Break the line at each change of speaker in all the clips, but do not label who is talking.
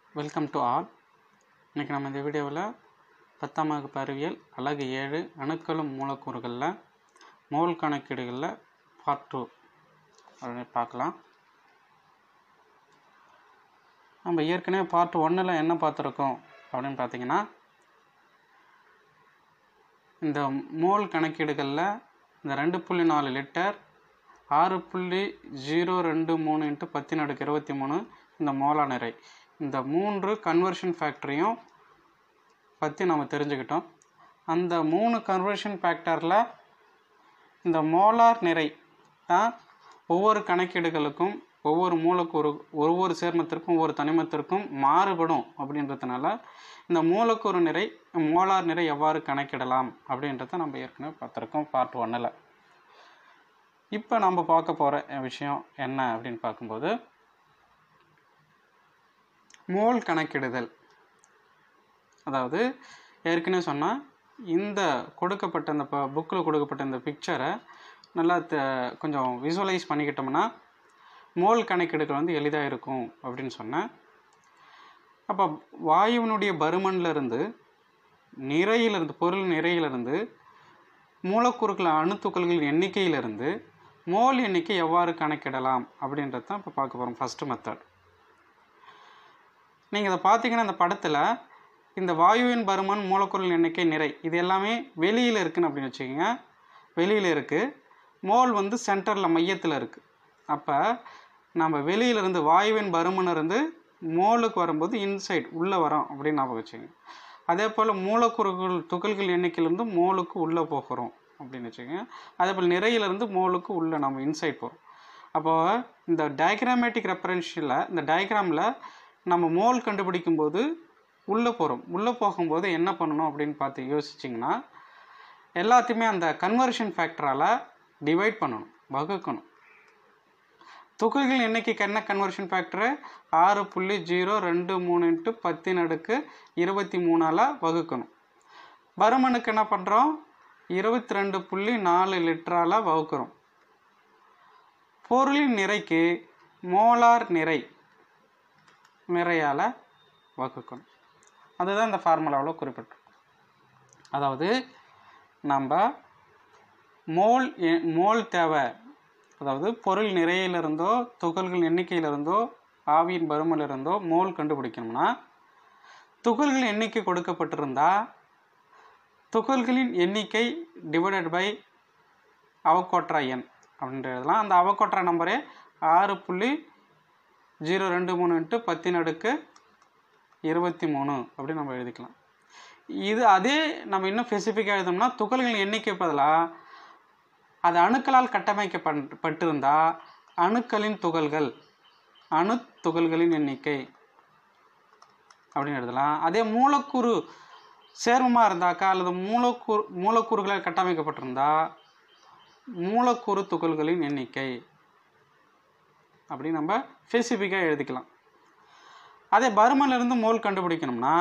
welcome to all இன்றைக்கி நம்ம இந்த வீடியோவில் பத்தாம் வகுப்பு அறிவியல் அலகு ஏழு அணுக்களும் மூலக்கூறுகளில் மோல் கணக்கீடுகளில் பார்ட் டூ அப்படின்னு பார்க்கலாம் நம்ம ஏற்கனவே பார்ட் ஒன்னில் என்ன பார்த்துருக்கோம் அப்படின்னு பார்த்தீங்கன்னா இந்த மோல் கணக்கீடுகளில் இந்த ரெண்டு புள்ளி நாலு லிட்டர் ஆறு புள்ளி ஜீரோ ரெண்டு மூணு இன்ட்டு பத்தின் அடுக்கு இருபத்தி மூணு இந்த மோலா நிறை இந்த மூன்று கன்வர்ஷன் ஃபேக்டரையும் பற்றி நம்ம தெரிஞ்சுக்கிட்டோம் அந்த மூணு கன்வர்ஷன் ஃபேக்டரில் இந்த மோலார் நிறை தான் ஒவ்வொரு கணக்கீடுகளுக்கும் ஒவ்வொரு மூலக்கூறு ஒவ்வொரு சேர்மத்திற்கும் ஒவ்வொரு தனிமத்திற்கும் மாறுபடும் அப்படின்றதுனால இந்த மூலக்கூறு நிறை மோலார் நிறை எவ்வாறு கணக்கிடலாம் அப்படின்றத நம்ம ஏற்கனவே பார்த்துருக்கோம் பார்ட் ஒன்னில் இப்போ நம்ம பார்க்க போகிற விஷயம் என்ன அப்படின்னு பார்க்கும்போது மோல் கணக்கிடுதல் அதாவது ஏற்கனவே சொன்னால் இந்த கொடுக்கப்பட்ட இந்த புக்கில் கொடுக்கப்பட்ட இந்த பிக்சரை நல்லா த- கொஞ்சம் விசுவலைஸ் பண்ணிக்கிட்டோம்னா மோல் கணக்கெடுக்கள் வந்து எளிதாக இருக்கும் அப்படின்னு சொன்னேன் அப்போ வாயுவினுடைய பருமன்லேருந்து நிறையிலிருந்து பொருள் நிறையிலிருந்து மூலக்கூறுகள் அணுத்துக்கள்களின் எண்ணிக்கையிலிருந்து மோல் எண்ணிக்கை எவ்வாறு கணக்கிடலாம் அப்படின்றது தான் இப்போ பார்க்க போகிறோம் ஃபஸ்ட்டு மெத்தட் நீங்கள் இதை பார்த்தீங்கன்னா இந்த படத்தில் இந்த வாயுவின் பருமன் மூலக்கூறுகளின் எண்ணிக்கை நிறை இது எல்லாமே வெளியில் இருக்குன்னு அப்படின்னு வச்சுக்கோங்க வெளியில் இருக்குது மோல் வந்து சென்டரில் மையத்தில் இருக்குது அப்போ நம்ம வெளியிலிருந்து வாயுவின் பருமன் இருந்து மோலுக்கு வரும்போது இன்சைட் உள்ளே வரோம் அப்படின்னு ஞாபகம் வச்சுக்கோங்க அதே போல் மூலக்கூறுகள் துகள்கள் எண்ணிக்கையிலேருந்து மோலுக்கு உள்ளே போகிறோம் அப்படின்னு வச்சுக்கோங்க அதே போல் நிறையிலிருந்து மோலுக்கு உள்ளே நம்ம இன்சைட் போகிறோம் அப்போது இந்த டயக்ராமேட்டிக் ரெஃபரன்ஷியலில் இந்த டயக்ராமில் நம்ம மோல் கண்டுபிடிக்கும் போது உள்ளே போகிறோம் உள்ளே போகும்போது என்ன பண்ணணும் அப்படின்னு பார்த்து யோசிச்சிங்கன்னா எல்லாத்தையுமே அந்த கன்வர்ஷன் ஃபேக்டரால் டிவைட் பண்ணணும் வகுக்கணும் துகள்கள் எண்ணிக்கைக்கு என்ன கன்வர்ஷன் ஃபேக்டரு ஆறு புள்ளி ஜீரோ ரெண்டு மூணு இன்ட்டு பத்தின் அடுக்கு இருபத்தி மூணால் வகுக்கணும் பருமனுக்கு என்ன பண்ணுறோம் இருபத்தி ரெண்டு புள்ளி நாலு லிட்டரால் வகுக்கிறோம் பொருளின் நிறைக்கு மோலார் நிறை நிறையால் வகுக்கணும் அதுதான் இந்த ஃபார்முலாவில் குறிப்பிட்டிருக்கோம் அதாவது நம்ம மோல் எ- மோல் தேவை அதாவது பொருள் நிறையிலிருந்தோ துகள்கள் எண்ணிக்கையிலிருந்தோ ஆவியின் பருமனிலிருந்தோ மோல் கண்டுபிடிக்கணும்னா துகள்கள் எண்ணிக்கை கொடுக்கப்பட்டிருந்தா துகள்களின் எண்ணிக்கை டிவைடட் பை அவக்கோட்ரா எண் அப்படின்றதுலாம் அந்த அவக்கோட்ரா நம்பரே ஆறு புள்ளி ஜீரோ ரெண்டு மூணு இன்ட்டு பத்தின் அடுக்கு இருபத்தி மூணு அப்படின்னு நம்ம எழுதிக்கலாம் இது அதே நம்ம இன்னும் ஸ்பெசிஃபிக்காக எழுதணும்னா துகள்களின் எண்ணிக்கை பதிலாக அது அணுக்களால் கட்டமைக்கப்பட்டிருந்தா அணுக்களின் துகள்கள் அணு துகள்களின் எண்ணிக்கை அப்படின்னு எழுதலாம் அதே மூலக்கூறு சேர்மமாக இருந்தாக்கா அல்லது மூலக்கூறு மூலக்கூறுகளால் கட்டமைக்கப்பட்டிருந்தா மூலக்கூறு துகள்களின் எண்ணிக்கை அப்படி நம்ம ஸ்பெசிஃபிக்காக எழுதிக்கலாம் அதே பருமன்லேருந்து மோல் கண்டுபிடிக்கணும்னா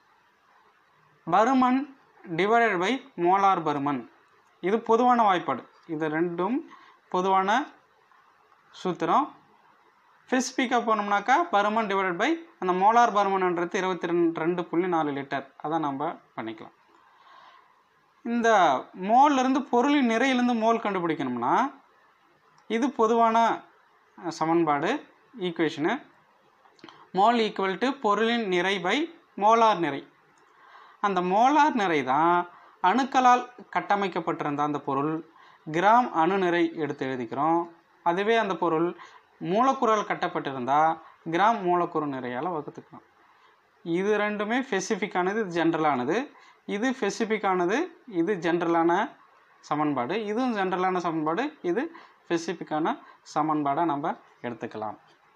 பருமன் டிவைடட் பை மோலார் பருமன் இது பொதுவான வாய்ப்பாடு இது ரெண்டும் பொதுவான சூத்திரம் ஸ்பெசிஃபிக்காக போனோம்னாக்கா பருமன் டிவைடட் பை அந்த மோலார் பருமன்ன்றது இருபத்தி ரெண்டு ரெண்டு புள்ளி நாலு லிட்டர் அதான் நம்ம பண்ணிக்கலாம் இந்த மோல்ல இருந்து பொருளின் நிறையிலிருந்து மோல் கண்டுபிடிக்கணும்னா இது பொதுவான அஹ், சமன்பாடு ஈக்குவேஷனு மோல் ஈக்குவல் டு பொருளின் நிறை பை மோலார் நிறை அந்த மோலார் நிறை தான் அணுக்களால் கட்டமைக்கப்பட்டிருந்த அந்த பொருள் கிராம் அணு நிறை எடுத்து எழுதிக்கிறோம் அதுவே அந்த பொருள் மூலக்கூறால் கட்டப்பட்டிருந்தா கிராம் மூலக்கூறு நிறையால் வகுத்துக்கிறோம் இது ரெண்டுமே ஸ்பெசிஃபிக்கானது இது ஜென்ரலானது இது ஸ்பெசிஃபிக்கானது இது ஜென்ரலான சமன்பாடு இதுவும் ஜென்ரலான சமன்பாடு இது ஸ்பெசிஃபிக்கான சமன்பாடாக நம்ம எடுத்துக்கலாம்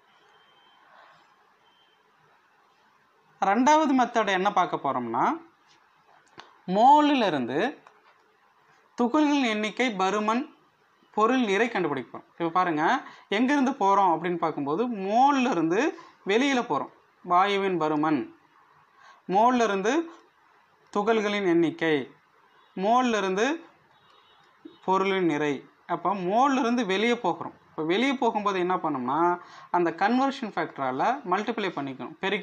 ரெண்டாவது மெத்தட் என்ன பார்க்க போகிறோம்னா மோலிலிருந்து துகள்களின் எண்ணிக்கை பருமன் பொருள் நிறை கண்டுபிடிப்போம் இப்போ பாருங்கள் எங்கேருந்து போகிறோம் அப்படின்னு பார்க்கும்போது மோல்ல இருந்து வெளியில் போகிறோம் வாயுவின் பருமன் மோல்ல இருந்து துகள்களின் எண்ணிக்கை மோல்ல இருந்து பொருளின் நிறை அப்போ மோல்ல இருந்து வெளியே போகிறோம் இப்போ வெளியே போகும்போது என்ன பண்ணோம்னா அந்த கன்வர்ஷன் ஃபேக்டரால் மல்டிப்ளை பண்ணிக்கணும் பெருக்கிக்கணும்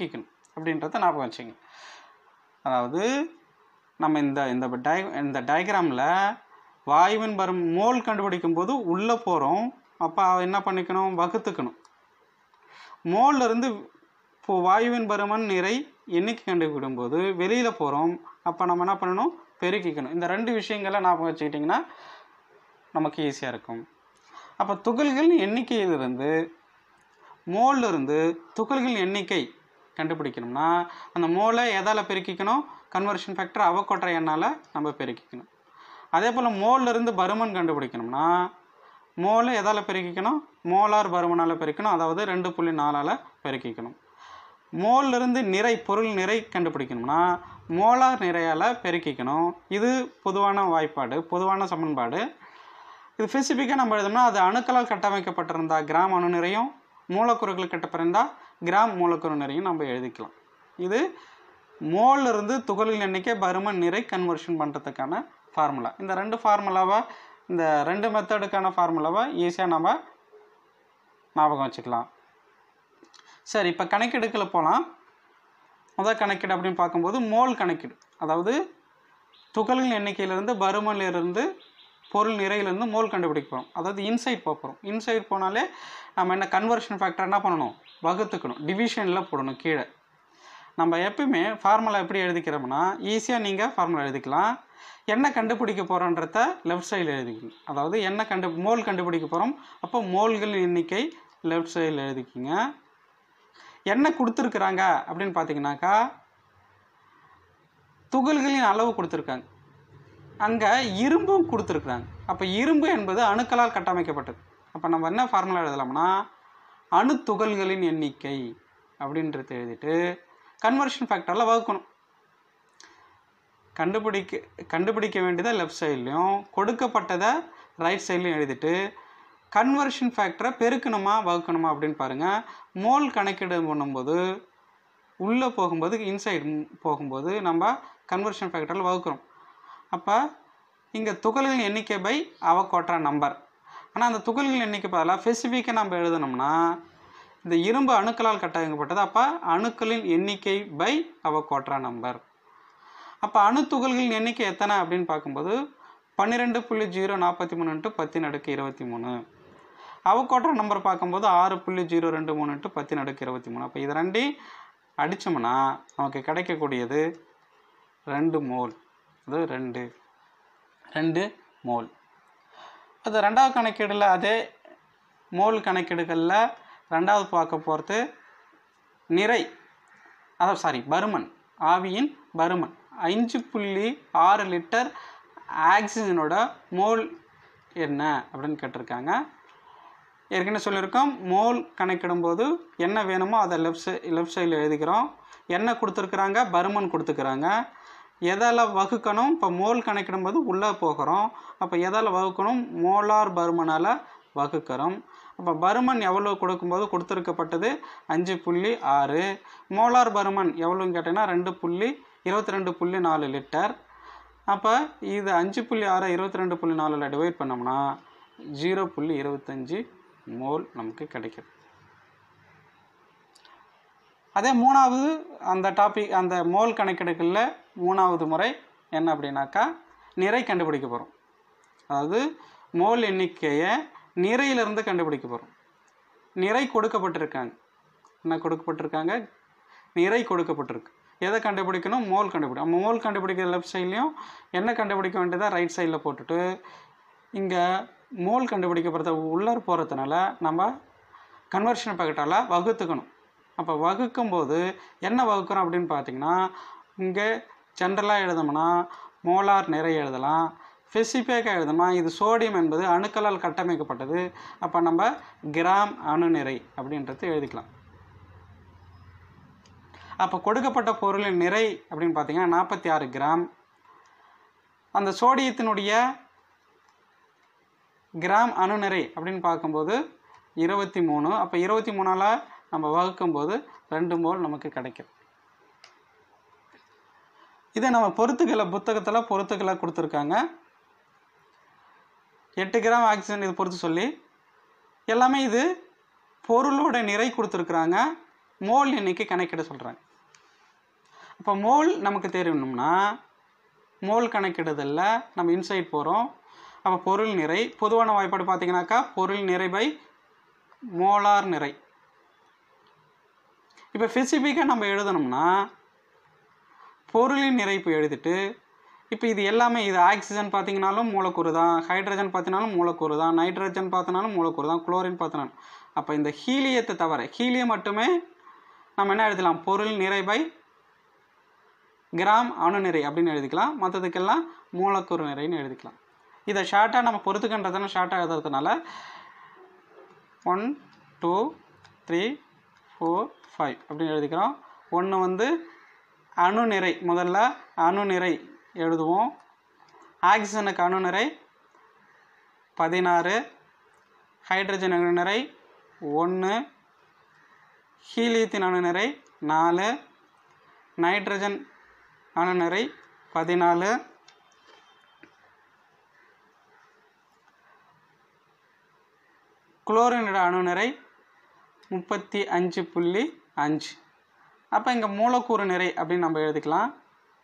அப்படின்றத ஞாபகம் வச்சுங்க அதாவது நம்ம இந்த இந்த டை இந்த டயக்ராமில் வாயுவின் வரும் மோல் கண்டுபிடிக்கும் போது உள்ளே போகிறோம் அப்போ என்ன பண்ணிக்கணும் வகுத்துக்கணும் மோல்ல இருந்து இப்போ வாயுவின் பருமன் நிறை எண்ணிக்கை கண்டுபிடிக்கும்போது வெளியில் போகிறோம் அப்போ நம்ம என்ன பண்ணணும் பெருக்கிக்கணும் இந்த ரெண்டு விஷயங்களை ஞாபகம் வச்சுக்கிட்டிங்கன்னா நமக்கு ஈஸியாக இருக்கும் அப்போ துகள்கள் எண்ணிக்கையிலிருந்து மோல்ல இருந்து துகள்கள் எண்ணிக்கை கண்டுபிடிக்கணும்னா அந்த மோலை எதால் பெருக்கிக்கணும் கன்வர்ஷன் ஃபேக்டர் அவக்கொற்ற எண்ணால் நம்ம பெருக்கிக்கணும் அதே போல் மோல்ல இருந்து பருமன் கண்டுபிடிக்கணும்னா மோலை எதால் பெருக்கிக்கணும் மோலார் பருமனால் பெருக்கணும் அதாவது ரெண்டு புள்ளி நாலால் பெருக்கிக்கணும் மோல்ல இருந்து நிறை பொருள் நிறை கண்டுபிடிக்கணும்னா மோலார் நிறையால் பெருக்கிக்கணும் இது பொதுவான வாய்ப்பாடு பொதுவான சமன்பாடு இது ஸ்பெசிஃபிக்காக நம்ம எழுதணும்னா அது அணுக்களால் கட்டமைக்கப்பட்டிருந்தா கிராம் அணு நிறையும் மூலக்கூறுகள் கட்டப்பட்டிருந்தா கிராம் மூலக்கூறு நிறையும் நம்ம எழுதிக்கலாம் இது மோல்ல இருந்து துகள்கள் எண்ணிக்கை பருமன் நிறை கன்வர்ஷன் பண்ணுறதுக்கான ஃபார்முலா இந்த ரெண்டு ஃபார்முலாவை இந்த ரெண்டு மெத்தடுக்கான ஃபார்முலாவை ஈஸியாக நம்ம ஞாபகம் வச்சுக்கலாம் சரி இப்போ கணக்கெடுக்கல போகலாம் முதல் கணக்கீடு அப்படின்னு பார்க்கும்போது மோல் கணக்கீடு அதாவது துகள்கள் எண்ணிக்கையிலிருந்து பருமனிலிருந்து பொருள் நிறையிலிருந்து மோல் கண்டுபிடிக்க போகிறோம் அதாவது இன்சைட் போக போகிறோம் இன்சைட் போனாலே நம்ம என்ன கன்வர்ஷன் ஃபேக்டர் என்ன பண்ணணும் வகுத்துக்கணும் டிவிஷனில் போடணும் கீழே நம்ம எப்பயுமே ஃபார்முலா எப்படி எழுதிக்கிறோம்னா ஈஸியாக நீங்கள் ஃபார்முலா எழுதிக்கலாம் என்ன கண்டுபிடிக்க போகிறோன்றத லெஃப்ட் சைடில் எழுதிக்கணும் அதாவது என்ன கண்டு மோல் கண்டுபிடிக்க போகிறோம் அப்போ மோல்கள் எண்ணிக்கை லெஃப்ட் சைடில் எழுதிக்கிங்க என்ன கொடுத்துருக்குறாங்க அப்படின்னு பார்த்தீங்கன்னாக்கா துகள்களின் அளவு கொடுத்துருக்காங்க அங்கே இரும்பும் கொடுத்துருக்குறாங்க அப்போ இரும்பு என்பது அணுக்களால் கட்டமைக்கப்பட்டது அப்போ நம்ம என்ன ஃபார்முலா எழுதலாம்னா அணு துகள்களின் எண்ணிக்கை அப்படின்றத எழுதிட்டு கன்வர்ஷன் ஃபேக்டரில் வகுக்கணும் கண்டுபிடிக்க கண்டுபிடிக்க வேண்டியதை லெஃப்ட் சைட்லையும் கொடுக்கப்பட்டதை ரைட் சைட்லையும் எழுதிட்டு கன்வர்ஷன் ஃபேக்டரை பெருக்கணுமா வகுக்கணுமா அப்படின்னு பாருங்கள் மோல் கணக்கீடு பண்ணும்போது உள்ளே போகும்போது இன்சைட் போகும்போது நம்ம கன்வர்ஷன் ஃபேக்டரில் வகுக்கிறோம் அப்போ இங்கே துகள்களின் எண்ணிக்கை பை அவக்கோட்டா நம்பர் ஆனால் அந்த துகள்களின் எண்ணிக்கை பதிலாக ஸ்பெசிஃபிக்காக நம்ம எழுதணும்னா இந்த இரும்பு அணுக்களால் கட்டமைக்கப்பட்டது அப்போ அணுக்களின் எண்ணிக்கை பை அவக்கோட்டா நம்பர் அப்போ அணு துகள்களின் எண்ணிக்கை எத்தனை அப்படின்னு பார்க்கும்போது பன்னிரெண்டு புள்ளி ஜீரோ நாற்பத்தி மூணு இன்ட்டு பத்தின் அடுக்கு இருபத்தி மூணு அவக்கோட்டா நம்பர் பார்க்கும்போது ஆறு புள்ளி ஜீரோ ரெண்டு மூணு இன்ட்டு பத்தின் அடுக்கு இருபத்தி மூணு அப்போ இது ரெண்டையும் அடித்தோம்னா நமக்கு கிடைக்கக்கூடியது ரெண்டு மோல் அது ரெண்டு ரெண்டு மோல் அது ரெண்டாவது கணக்கீடில் அதே மோல் கணக்கீடுகளில் ரெண்டாவது பார்க்க போகிறது நிறை அதாவது சாரி பருமன் ஆவியின் பருமன் அஞ்சு புள்ளி ஆறு லிட்டர் ஆக்சிஜனோட மோல் என்ன அப்படின்னு கேட்டிருக்காங்க ஏற்கனவே சொல்லியிருக்கோம் மோல் கணக்கிடும்போது என்ன வேணுமோ அதை லெஃப்ட் சை லெஃப்ட் சைடில் எழுதிக்கிறோம் என்ன கொடுத்துருக்குறாங்க பருமன் கொடுத்துக்கிறாங்க எதால் வகுக்கணும் இப்போ மோல் கணக்கிடும்போது உள்ளே போகிறோம் அப்போ எதால் வகுக்கணும் மோலார் பருமனால் வகுக்கிறோம் அப்போ பருமன் எவ்வளோ கொடுக்கும்போது கொடுத்துருக்கப்பட்டது அஞ்சு புள்ளி ஆறு மோலார் பருமன் எவ்வளோன்னு கேட்டிங்கன்னா ரெண்டு புள்ளி இருபத்தி ரெண்டு புள்ளி நாலு லிட்டர் அப்போ இது அஞ்சு புள்ளி ஆறு இருபத்தி ரெண்டு புள்ளி நாலில் டிவைட் பண்ணோம்னா ஜீரோ புள்ளி இருபத்தஞ்சி மோல் நமக்கு கிடைக்குது அதே மூணாவது அந்த டாபிக் அந்த மோல் கணக்கெடுக்கலில் மூணாவது முறை என்ன அப்படின்னாக்கா நிறை கண்டுபிடிக்க போகிறோம் அதாவது மோல் எண்ணிக்கையை நிறையிலிருந்து கண்டுபிடிக்க போகிறோம் நிறை கொடுக்கப்பட்டிருக்காங்க என்ன கொடுக்கப்பட்டிருக்காங்க நிறை கொடுக்கப்பட்டிருக்கு எதை கண்டுபிடிக்கணும் மோல் கண்டுபிடி நம்ம மோல் கண்டுபிடிக்கிற லெஃப்ட் சைட்லேயும் என்ன கண்டுபிடிக்க வேண்டியதா ரைட் சைடில் போட்டுட்டு இங்கே மோல் கண்டுபிடிக்கப்படுறத உள்ளார் போகிறதுனால நம்ம கன்வர்ஷன் பேக்கெட்டால் வகுத்துக்கணும் அப்போ வகுக்கும்போது என்ன வகுக்கிறோம் அப்படின்னு பார்த்தீங்கன்னா இங்கே ஜென்ரலாக எழுதணும்னா மோலார் நிறை எழுதலாம் ஸ்பெசிஃபிக்காக எழுதணும்னா இது சோடியம் என்பது அணுக்களால் கட்டமைக்கப்பட்டது அப்போ நம்ம கிராம் அணு நிறை அப்படின்றது எழுதிக்கலாம் அப்போ கொடுக்கப்பட்ட பொருளின் நிறை அப்படின்னு பார்த்தீங்கன்னா நாற்பத்தி ஆறு கிராம் அந்த சோடியத்தினுடைய கிராம் அணு நிறை அப்படின்னு பார்க்கும்போது இருபத்தி மூணு அப்போ இருபத்தி மூணால் நம்ம வகுக்கும்போது ரெண்டு மோல் நமக்கு கிடைக்கும் இதை நம்ம பொருத்துக்களை புத்தகத்தில் பொருத்துக்களை கொடுத்துருக்காங்க எட்டு கிராம் ஆக்சிஜன் இது பொறுத்து சொல்லி எல்லாமே இது பொருளோட நிறை கொடுத்துருக்குறாங்க மோல் எண்ணிக்கை கணக்கிட சொல்கிறாங்க இப்போ மோல் நமக்கு தெரியணும்னா மோல் கணக்கிடுதலில் நம்ம இன்சைட் போகிறோம் அப்போ பொருள் நிறை பொதுவான வாய்ப்பாடு பார்த்தீங்கன்னாக்கா பொருள் நிறை பை மோலார் நிறை இப்போ ஸ்பெசிஃபிக்காக நம்ம எழுதணும்னா பொருளின் நிறைப்பு எழுதிட்டு இப்போ இது எல்லாமே இது ஆக்சிஜன் பார்த்தீங்கனாலும் மூலக்கூறு தான் ஹைட்ரஜன் பார்த்தினாலும் மூலக்கூறு தான் நைட்ரஜன் பார்த்தினாலும் மூலக்கூறு தான் குளோரின் பார்த்தினாலும் அப்போ இந்த ஹீலியத்தை தவிர ஹீலியம் மட்டுமே நம்ம என்ன எழுதலாம் பொருள் நிறை பை கிராம் அணு நிறை அப்படின்னு எழுதிக்கலாம் மற்றதுக்கெல்லாம் மூலக்கூறு நிறைன்னு எழுதிக்கலாம் இதை ஷார்ட்டாக நம்ம பொறுத்துக்கின்றதுனா ஷார்ட்டாக எழுதுறதுனால one two three four five அப்படின்னு எழுதிக்கிறோம் ஒன்று வந்து அணு நிறை முதல்ல அணு நிறை எழுதுவோம் ஆக்சிஜனுக்கு அணு நிறை பதினாறு ஹைட்ரஜன் அணு நிறை ஒன்று ஹீலியத்தின் அணு நிறை நாலு நைட்ரஜன் அணு நிறை பதினாலு குளோரினோட அணு நிறை முப்பத்தி அஞ்சு புள்ளி அஞ்சு அப்போ இங்கே மூலக்கூறு நிறை அப்படின்னு நம்ம எழுதிக்கலாம்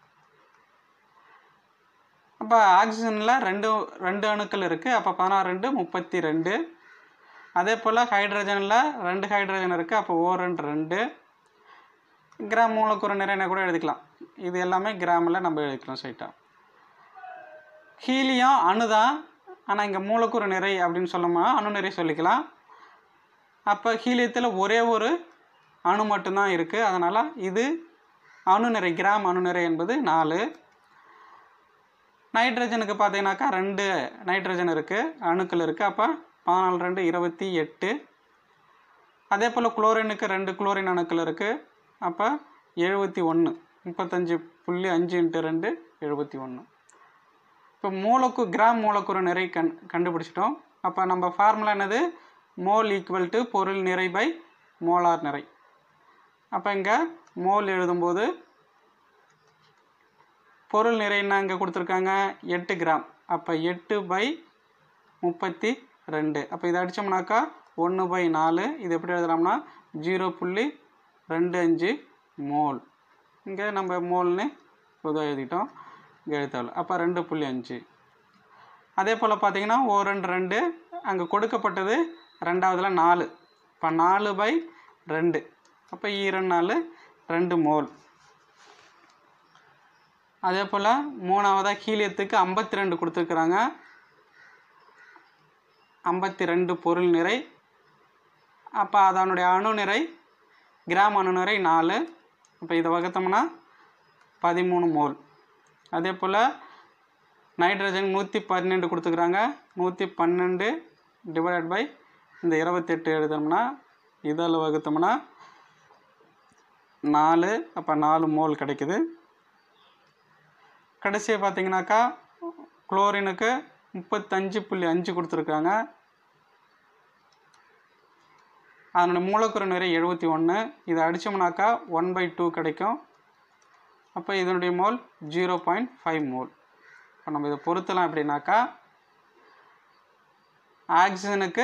அப்போ ஆக்சிஜனில் ரெண்டு ரெண்டு அணுக்கள் இருக்குது அப்போ பதினாறு ரெண்டு முப்பத்தி ரெண்டு அதே போல் ஹைட்ரஜனில் ரெண்டு ஹைட்ரஜன் இருக்குது அப்போ ஓ ரெண்டு ரெண்டு கிராம் மூலக்கூறு நிறைய கூட எழுதிக்கலாம் இது எல்லாமே கிராமில் நம்ம எழுதிக்கலாம் ஸ்ட்ரைட்டாக ஹீலியம் அணு தான் ஆனால் இங்கே மூலக்கூறு நிறை அப்படின்னு சொல்லணும்னா அணு நிறை சொல்லிக்கலாம் அப்போ ஹீலியத்தில் ஒரே ஒரு அணு மட்டும்தான் இருக்குது அதனால் இது அணு நிறை கிராம் அணு நிறை என்பது நாலு நைட்ரஜனுக்கு பார்த்தீங்கன்னாக்கா ரெண்டு நைட்ரஜன் இருக்குது அணுக்கள் இருக்குது அப்போ பதினாலு ரெண்டு இருபத்தி எட்டு அதே போல் குளோரினுக்கு ரெண்டு குளோரின் அணுக்கள் இருக்குது அப்போ எழுபத்தி ஒன்று முப்பத்தஞ்சு புள்ளி அஞ்சு இன்ட்டு ரெண்டு எழுபத்தி ஒன்று இப்போ மூலக்கு கிராம் மூலக்கூறு நிறை கண் கண்டுபிடிச்சிட்டோம் அப்போ நம்ம ஃபார்முலா என்னது மோல் ஈக்குவல் டு பொருள் நிறை பை மோலார் நிறை அப்போ இங்கே மோல் எழுதும்போது பொருள் நிறை என்ன இங்கே கொடுத்துருக்காங்க எட்டு கிராம் அப்போ எட்டு பை முப்பத்தி ரெண்டு அப்போ இதை அடித்தோம்னாக்கா ஒன்று பை நாலு இது எப்படி எழுதலாம்னா ஜீரோ புள்ளி ரெண்டு அஞ்சு மோல் இங்கே நம்ம மோல்னு பொதுவாக எழுதிட்டோம் இங்கே எழுத்தாவில் அப்போ ரெண்டு புள்ளி அஞ்சு அதே போல் பார்த்தீங்கன்னா ஓ ரெண்டு ரெண்டு அங்கே கொடுக்கப்பட்டது ரெண்டாவதுல நாலு இப்போ நாலு பை ரெண்டு அப்போ ஈரண்டு நாலு ரெண்டு மோல் அதே போல் மூணாவதாக ஹீலியத்துக்கு ஐம்பத்தி ரெண்டு கொடுத்துருக்குறாங்க ஐம்பத்தி ரெண்டு பொருள் நிறை அப்போ அதனுடைய அணு நிறை கிராம் அணு நிறை நாலு அப்போ இதை வகுத்தோம்னா பதிமூணு மோல் அதே போல் நைட்ரஜன் நூற்றி பன்னெண்டு கொடுத்துக்கிறாங்க நூற்றி பன்னெண்டு டிவைடட் பை இந்த இருபத்தெட்டு எழுதணும்னா இதில் வகுத்தோம்னா நாலு அப்போ நாலு மோல் கிடைக்குது கடைசியாக பார்த்தீங்கன்னாக்கா குளோரினுக்கு முப்பத்தஞ்சு புள்ளி அஞ்சு கொடுத்துருக்காங்க அதனுடைய மூலக்கூறு நிறை எழுபத்தி ஒன்று இதை அடித்தோம்னாக்கா ஒன் பை டூ கிடைக்கும் அப்போ இதனுடைய mole zero point five mole இப்போ நம்ம இதை பொருத்தலாம் எப்படின்னாக்கா ஆக்சிஜனுக்கு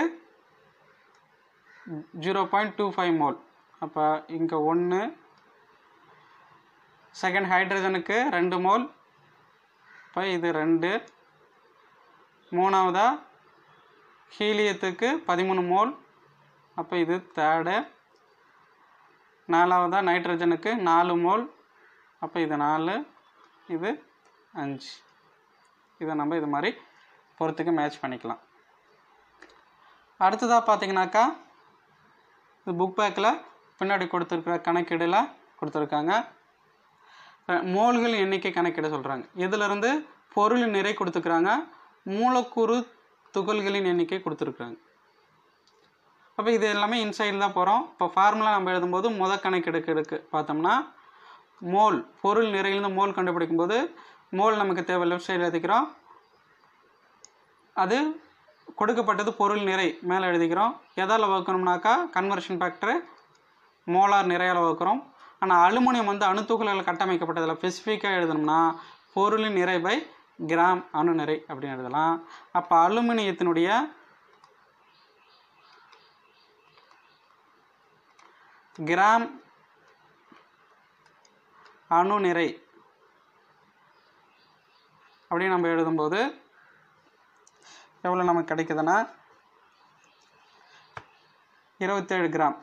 zero point two five mole அப்போ இங்கே ஒன்று செகண்ட் ஹைட்ரஜனுக்கு ரெண்டு மோல் இப்போ இது ரெண்டு மூணாவதா ஹீலியத்துக்கு பதிமூணு மோல் அப்போ இது தேர்டு நாலாவதா நைட்ரஜனுக்கு நாலு மோல் அப்போ இது நாலு இது அஞ்சு இதை நம்ம இது மாதிரி பொறுத்துக்கு மேட்ச் பண்ணிக்கலாம் அடுத்ததாக பார்த்தீங்கன்னாக்கா இது புக் பேக்கில் பின்னாடி கொடுத்துருக்குற கணக்கீடில் கொடுத்துருக்காங்க அஹ் மோல்கள் எண்ணிக்கை கணக்கிட சொல்கிறாங்க இதிலிருந்து பொருளின் நிறை கொடுத்துருக்குறாங்க மூலக்கூறு துகள்களின் எண்ணிக்கை கொடுத்துருக்குறாங்க அப்போ இது எல்லாமே இன்சைடில் தான் போகிறோம் இப்போ ஃபார்முலா நம்ம எழுதும்போது முத கணக்கெடுக்க எடுக்க பார்த்தோம்னா மோல் பொருள் நிறையிலிருந்து மோல் கண்டுபிடிக்கும் போது மோல் நமக்கு தேவை லெஃப்ட் சைடில் எழுதிக்கிறோம் அது கொடுக்கப்பட்டது பொருள் நிறை மேலே எழுதிக்கிறோம் எதால் வகுக்கணும்னாக்கா கன்வர்ஷன் ஃபேக்டர் மோலார் நிறையால் வகுக்கிறோம் ஆனால் அலுமினியம் வந்து அணுத்துகள்கள் கட்டமைக்கப்பட்டதில் ஸ்பெசிஃபிக்காக எழுதணும்னா பொருளின் நிறை பை கிராம் அணு நிறை அப்படின்னு எழுதலாம் அப்போ அலுமினியத்தினுடைய கிராம் அணு நிறை அப்படின்னு நம்ம எழுதும்போது எவ்வளோ நமக்கு கிடைக்குதுன்னா இருபத்தேழு கிராம்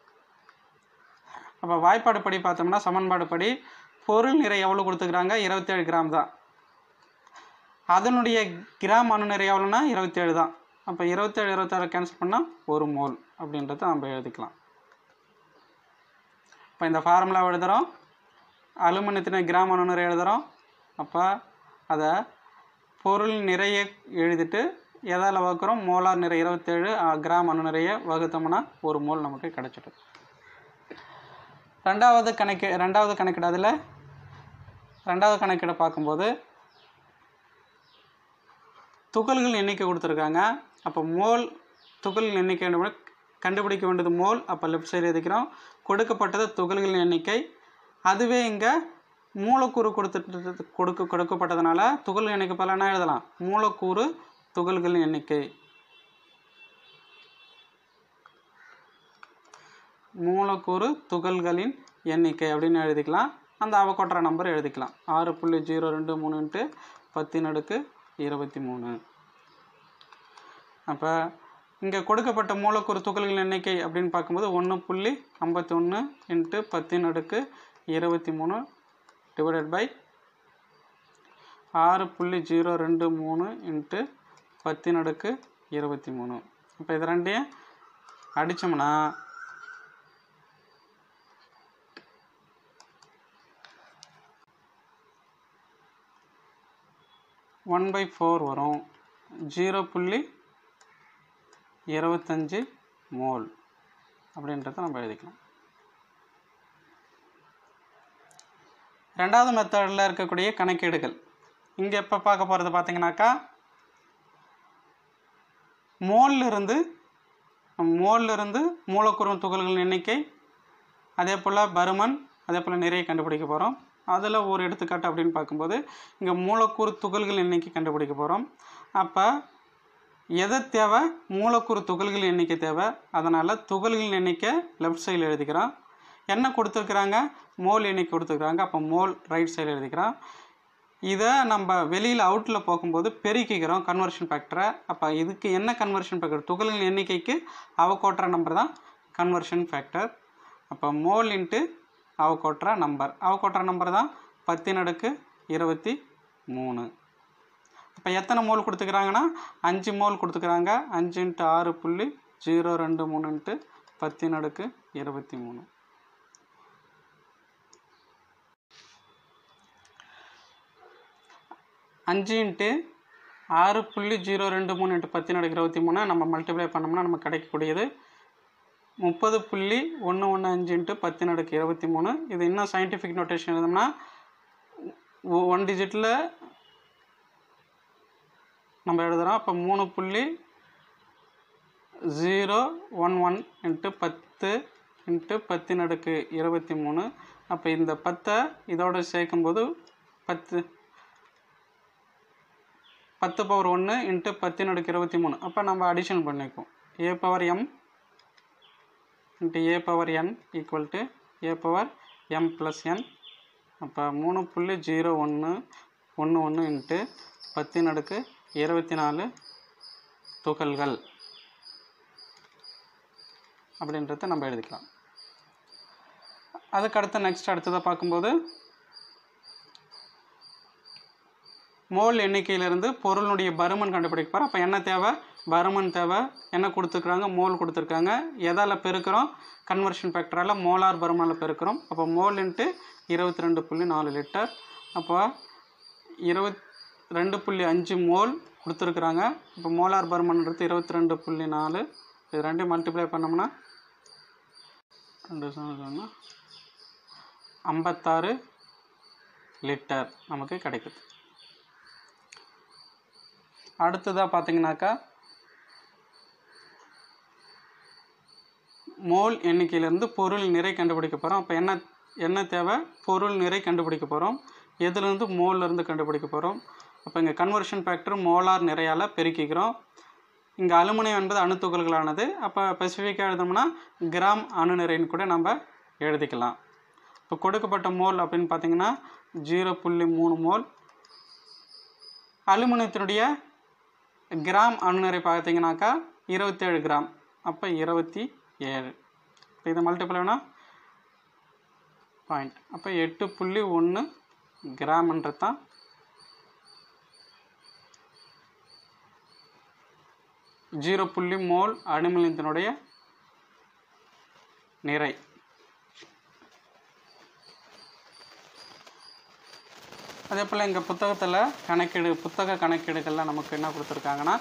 அப்போ வாய்ப்பாடு படி பார்த்தோம்னா சமன்பாடு படி பொருள் நிறை எவ்வளோ கொடுத்துக்கிறாங்க இருபத்தேழு கிராம் தான் அதனுடைய கிராம் அணு நிறை எவ்வளோனா இருபத்தேழு தான் அப்போ இருபத்தேழு இருபத்தாறு கேன்சல் பண்ணால் ஒரு மோல் அப்படின்றத நம்ம எழுதிக்கலாம் இப்போ இந்த ஃபார்முலா எழுதுகிறோம் அலுமினியத்தின் கிராம் அணு நிறை எழுதுகிறோம் அப்போ அதை பொருள் நிறைய எழுதிட்டு எதால் வகுக்கிறோம் மோலார் நிறை இருபத்தேழு கிராம் அணு நிறைய வகுத்தோம்னா ஒரு மோல் நமக்கு கிடைச்சிடும் ரெண்டாவது கணக்கு ரெண்டாவது கணக்கீடு அதில் ரெண்டாவது கணக்கீடை பார்க்கும்போது துகள்கள் எண்ணிக்கை கொடுத்துருக்காங்க அப்போ மோல் துகள்கள் எண்ணிக்கை கண்டுபிடி- கண்டுபிடிக்க வேண்டியது மோல் அப்போ லெஃப்ட் சைடு எழுதிக்கிறோம் கொடுக்கப்பட்டது துகள்களின் எண்ணிக்கை அதுவே இங்கே மூலக்கூறு கொடுத்துட்டு கொடுக்க கொடுக்கப்பட்டதுனால துகள் எண்ணிக்கை பல என்ன எழுதலாம் மூலக்கூறு துகள்களின் எண்ணிக்கை மூலக்கூறு துகள்களின் எண்ணிக்கை அப்படின்னு எழுதிக்கலாம் அந்த அவகோட்ரா நம்பர் எழுதிக்கலாம் ஆறு புள்ளி ஜீரோ ரெண்டு மூணு இன்ட்டு பத்தின் அடுக்கு இருபத்தி மூணு அப்போ இங்கே கொடுக்கப்பட்ட மூலக்கூறு துகள்களின் எண்ணிக்கை அப்படின்னு பார்க்கும்போது ஒன்று புள்ளி ஐம்பத்தி ஒன்று இன்ட்டு பத்தின் அடுக்கு இருபத்தி மூணு டிவைடட் பை ஆறு புள்ளி ஜீரோ ரெண்டு மூணு இன்ட்டு பத்தின் அடுக்கு இருபத்தி மூணு இப்போ இது ரெண்டையும் அடித்தோம்னா ஒன் பை ஃபோர் வரும் ஜீரோ புள்ளி இருபத்தஞ்சி மோல் அப்படின்றத நம்ம எழுதிக்கலாம் ரெண்டாவது மெத்தடில் இருக்கக்கூடிய கணக்கீடுகள் இங்கே எப்போ பார்க்க போகிறது பார்த்தீங்கன்னாக்கா மோல்ல இருந்து மோல்ல இருந்து மூலக்கூறு துகள்களின் எண்ணிக்கை அதே போல் பருமன் அதே போல் நிறைய கண்டுபிடிக்க போகிறோம் அதில் ஒரு எடுத்துக்காட்டு அப்படின்னு பார்க்கும்போது இங்கே மூலக்கூறு துகள்கள் எண்ணிக்கை கண்டுபிடிக்க போகிறோம் அப்போ எது தேவை மூலக்கூறு துகள்கள் எண்ணிக்கை தேவை அதனால் துகள்களின் எண்ணிக்கை லெஃப்ட் சைடில் எழுதிக்கிறோம் என்ன கொடுத்துருக்குறாங்க மோல் எண்ணிக்கை கொடுத்துருக்குறாங்க அப்போ மோல் ரைட் சைடில் எழுதிக்கிறோம் இதை நம்ம வெளியில் அவுட்டில் போகும்போது பெருக்கிக்கிறோம் கன்வர்ஷன் ஃபேக்டரை அப்போ இதுக்கு என்ன கன்வர்ஷன் ஃபேக்டர் துகள்களின் எண்ணிக்கைக்கு அவகோட்ரா நம்பர் தான் கன்வர்ஷன் ஃபேக்டர் அப்போ mole into Avogadro number Avogadro number தான் பத்தின் அடுக்கு இருபத்தி மூணு இப்போ எத்தனை மோல் கொடுத்துக்கிறாங்கன்னா அஞ்சு மோல் கொடுத்துக்கிறாங்க அஞ்சு இன்ட்டு ஆறு புள்ளி ஜீரோ ரெண்டு மூணு இன்ட்டு பத்தின் அடுக்கு இருபத்தி மூணு அஞ்சு இன்ட்டு ஆறு புள்ளி ஜீரோ ரெண்டு மூணு இன்ட்டு பத்தின் அடுக்கு இருபத்தி மூணு நம்ம மல்டிப்ளை பண்ணோம்னா நமக்கு கிடைக்கக்கூடியது முப்பது புள்ளி ஒன்று ஒன்று அஞ்சு இன்ட்டு பத்தின் அடுக்கு இருபத்தி மூணு இது இன்னும் சயின்டிஃபிக் நோட்டேஷன் எழுதோம்னா ஒன் டிஜிட்டில் நம்ம எழுதுகிறோம் அப்போ மூணு புள்ளி ஜீரோ ஒன் ஒன் இன்ட்டு பத்து இன்ட்டு பத்தின் அடுக்கு இருபத்தி மூணு அப்போ இந்த பத்தை இதோட சேர்க்கும்போது பத்து பத்து பவர் ஒன்று இன்ட்டு பத்தின் அடுக்கு இருபத்தி மூணு அப்போ நம்ம அடிஷன் பண்ணிக்குவோம் A power M into A power N equal to A power M plus N அப்போ மூணு புள்ளி ஜீரோ ஒன்று ஒன்று ஒன்று இன்ட்டு பத்தின் அடுக்கு இருபத்தி நாலு துகள்கள் அப்படின்றத நம்ம எழுதிக்கலாம் அதுக்கு அடுத்து நெக்ஸ்ட் அடுத்ததை பார்க்கும்போது மோல் எண்ணிக்கையிலிருந்து பொருளுடைய பருமன் கண்டுபிடிக்க போகிறோம் அப்போ என்ன தேவை பருமன் தேவை என்ன கொடுத்துருக்குறாங்க மோல் கொடுத்துருக்காங்க எதால் பெருக்கிறோம் கன்வர்ஷன் ஃபேக்டரால் மோலார் பருமனில் பெருக்கிறோம் அப்போ மோல் இன்ட்டு இருபத்தி ரெண்டு புள்ளி நாலு லிட்டர் அப்போ இருபத் ரெண்டு புள்ளி அஞ்சு மோல் கொடுத்துருக்குறாங்க இப்போ மோலார் பருமன்றது இருபத்தி ரெண்டு புள்ளி நாலு இது ரெண்டையும் மல்டிப்ளை பண்ணோம்னா ரெண்டு சொன்னா ஐம்பத்தாறு லிட்டர் நமக்கு கிடைக்குது அடுத்ததாக பார்த்தீங்கன்னாக்கா மோல் எண்ணிக்கையிலேருந்து பொருள் நிறை கண்டுபிடிக்க போகிறோம் அப்போ என்ன என்ன தேவை பொருள் நிறை கண்டுபிடிக்க போகிறோம் எதுலேருந்து மோல்லேருந்து கண்டுபிடிக்க போகிறோம் அப்போ இங்கே கன்வர்ஷன் ஃபேக்டர் மோலார் நிறையால் பெருக்கிக்கிறோம் இங்கே அலுமினியம் என்பது அணுத்துகள்களானது அப்போ ஸ்பெசிஃபிக்காக எழுதோம்னா கிராம் அணு நிறைன்னு கூட நம்ம எழுதிக்கலாம் இப்போ கொடுக்கப்பட்ட மோல் அப்படின்னு பார்த்தீங்கன்னா ஜீரோ புள்ளி மூணு மோல் அலுமினியத்தினுடைய கிராம் அணுநிறை பார்த்தீங்கன்னாக்கா இருபத்தேழு கிராம் அப்போ இருபத்தி ஏழு இப்போ இதை மல்டிபிள் வேணால் பாயிண்ட் அப்போ எட்டு புள்ளி ஒன்று கிராம்ன்றது தான் ஜீரோ புள்ளி மோல் அணுமிலியத்தினுடைய நிறை அதே போல் எங்கள் புத்தகத்தில் கணக்கீடு புத்தக கணக்கீடுகளில் நமக்கு என்ன கொடுத்துருக்காங்கன்னா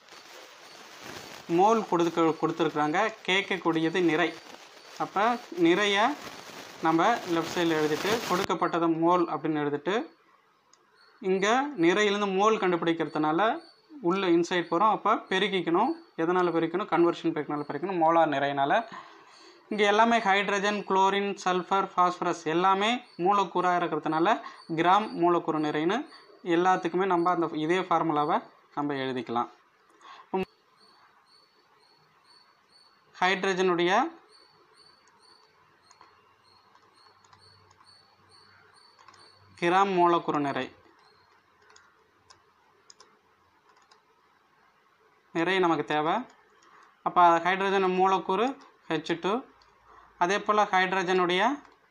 மோல் கொடுத்து கொடுத்துருக்குறாங்க கேட்கக்கூடியது நிறை அப்போ நிறைய நம்ம லெஃப்ட் சைடில் எழுதிட்டு கொடுக்கப்பட்டது மோல் அப்படின்னு எழுதிட்டு இங்கே நிறையிலேருந்து மோல் கண்டுபிடிக்கிறதுனால உள்ள இன்சைட் போகிறோம் அப்போ பெருக்கிக்கணும் எதனால் பெருக்கணும் கன்வர்ஷன் பெருக்கினால பெருக்கணும் மோலார் நிறையினால் இங்கே எல்லாமே ஹைட்ரஜன் குளோரின் சல்ஃபர் ஃபாஸ்பரஸ் எல்லாமே மூலக்கூறாக இருக்கிறதுனால கிராம் மூலக்கூறு நிறைன்னு எல்லாத்துக்குமே நம்ம அந்த இதே ஃபார்முலாவை நம்ம எழுதிக்கலாம் ஹைட்ரஜனுடைய கிராம் மூலக்கூறு நிறை நிறை நமக்கு தேவை அப்போ ஹைட்ரஜன் மூலக்கூறு ஹெச் டூ அதே போல் ஹைட்ரஜனுடைய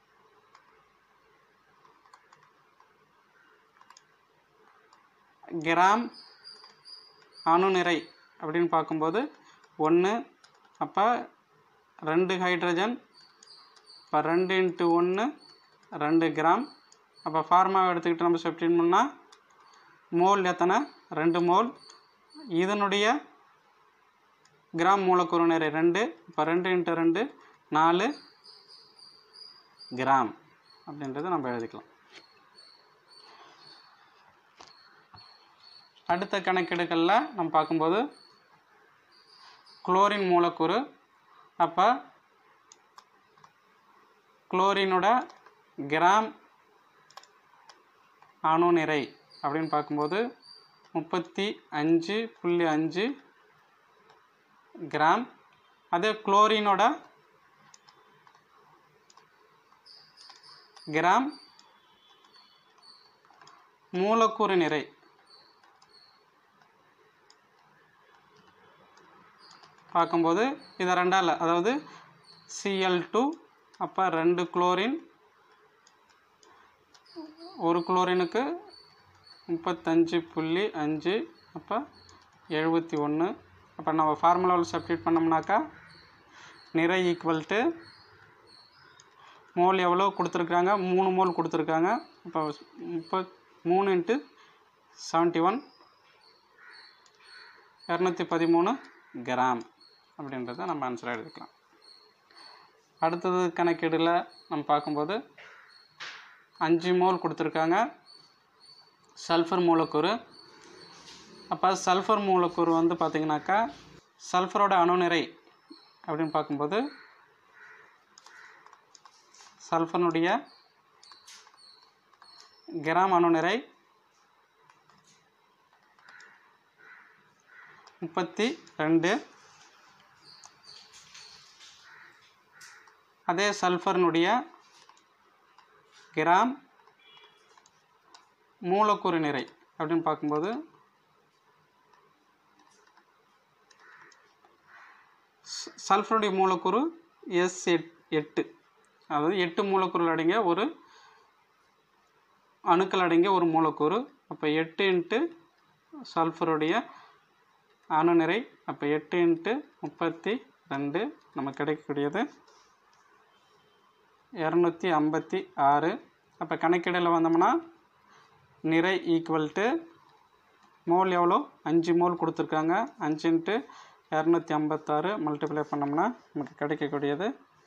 கிராம் அணு நிறை அப்படின்னு பார்க்கும்போது ஒன்று அப்போ ரெண்டு ஹைட்ரஜன் இப்போ ரெண்டு இன்ட்டு ஒன்று ரெண்டு கிராம் அப்போ ஃபார்மாவை எடுத்துக்கிட்டு நம்ம செப்டின் பண்ணால் மோல் எத்தனை ரெண்டு மோல் இதனுடைய கிராம் மூலக்கூறு நிறை ரெண்டு இப்போ ரெண்டு இன்ட்டு ரெண்டு நாலு கிராம் அப்படின்றத நம்ம எழுதிக்கலாம் அடுத்த கணக்கெடுகளில் நம்ம பார்க்கும்போது குளோரின் மூலக்கூறு அப்போ குளோரினோட கிராம் அணு நிறை அப்படின்னு பார்க்கும்போது முப்பத்தி அஞ்சு புள்ளி அஞ்சு கிராம் அதே குளோரினோட கிராம் மூலக்கூறு நிறை பார்க்கும்போது இதை ரெண்டால் அதாவது சிஎல் டூ அப்போ ரெண்டு குளோரின் ஒரு குளோரினுக்கு முப்பத்தஞ்சு புள்ளி அஞ்சு அப்போ எழுபத்தி ஒன்று அப்போ நம்ம ஃபார்முலாவில் சப்ஸ்டியூட் பண்ணோம்னாக்கா நிறை ஈக்குவல் டு மோல் எவ்வளோ கொடுத்துருக்குறாங்க மூணு மோல் கொடுத்துருக்காங்க இப்போ முப்பத் மூணு இன்ட்டு செவன்ட்டி ஒன் இரநூத்தி பதிமூணு கிராம் அப்படின்றத நம்ம ஆன்சராக எடுத்துக்கலாம் அடுத்தது கணக்கீடில் நம்ம பார்க்கும்போது அஞ்சு மோல் கொடுத்துருக்காங்க சல்ஃபர் மூலக்கூறு அப்போ சல்ஃபர் மூலக்கூறு வந்து பார்த்திங்கனாக்கா சல்ஃபரோட அணுநிறை அப்படின்னு பார்க்கும்போது சல்ஃபனுடைய கிராம் அணுநிறை முப்பத்தி ரெண்டு அதே சல்ஃபர்னுடைய கிராம் மூலக்கூறு நிறை அப்படின்னு பார்க்கும்போது ச- சல்ஃபருடைய மூலக்கூறு எஸ் எட் எட்டு அதாவது எட்டு மூலக்கூறுகள் அடங்கிய ஒரு அணுக்கள் அடங்கிய ஒரு மூலக்கூறு அப்போ எட்டு இன்ட்டு சல்ஃபருடைய அணு நிறை அப்போ எட்டு இன்ட்டு முப்பத்தி ரெண்டு நமக்கு கிடைக்கக்கூடியது இரநூத்தி ஐம்பத்தி ஆறு அப்போ கணக்கீடில் வந்தோம்னா நிறை ஈக்குவல் டு மோல் எவ்வளோ அஞ்சு மோல் கொடுத்துருக்காங்க அஞ்சு இன்ட்டு இரநூத்தி ஐம்பத்தாறு மல்டிப்ளை பண்ணோம்னா நமக்கு கிடைக்கக்கூடியது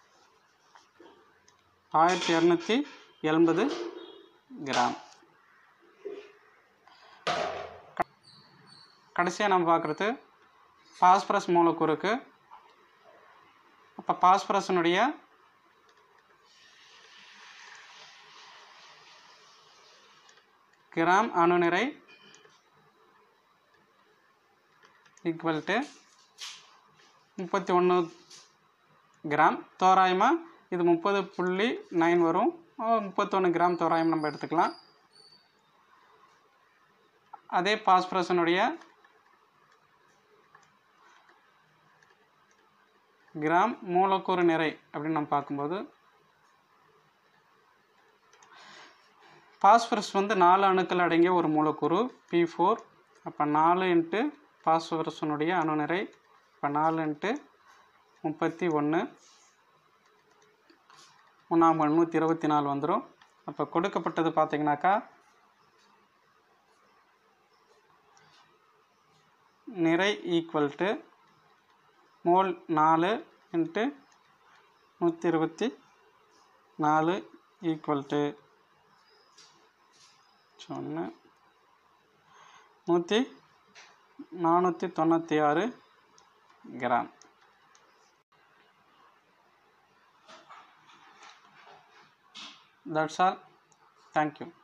ஆயிரத்தி இரநூத்தி எண்பது கிராம் கடைசியாக நம்ம பார்க்குறது பாஸ்பரஸ் மூலக்கூறுக்கு அப்போ பாஸ்பரஸினுடைய கிராம் அணுநிறை ஈக்குவல் டு முப்பத்தி ஒன்று கிராம் தோராயமாக இது முப்பது புள்ளி நைன் வரும் முப்பத்தொன்று கிராம் தோராயம் நம்ம எடுத்துக்கலாம் அதே பாஸ்பரஸனுடைய கிராம் மூலக்கூறு நிறை அப்படின்னு நம்ம பார்க்கும்போது பாஸ்பரஸ் வந்து நாலு அணுக்கள் அடங்கிய ஒரு மூலக்கூறு பி ஃபோர் அப்போ நாலு இன்ட்டு பாஸ்பரஸனுடைய அணு நிறை இப்போ நாலு இன்ட்டு முப்பத்தி ஒன்று ஒன்றாம் நூற்றி இருபத்தி நாலு வந்துடும் அப்போ கொடுக்கப்பட்டது பார்த்தீங்கன்னாக்கா நிறை ஈக்குவல் டு மோல் நாலு இன்ட்டு நூற்றி இருபத்தி நாலு ஈக்குவல் டு சொன்ன நூற்றி நானூற்றி தொண்ணூற்றி ஆறு கிராம் தட்ஸ் ஆல் தேங்க்யூ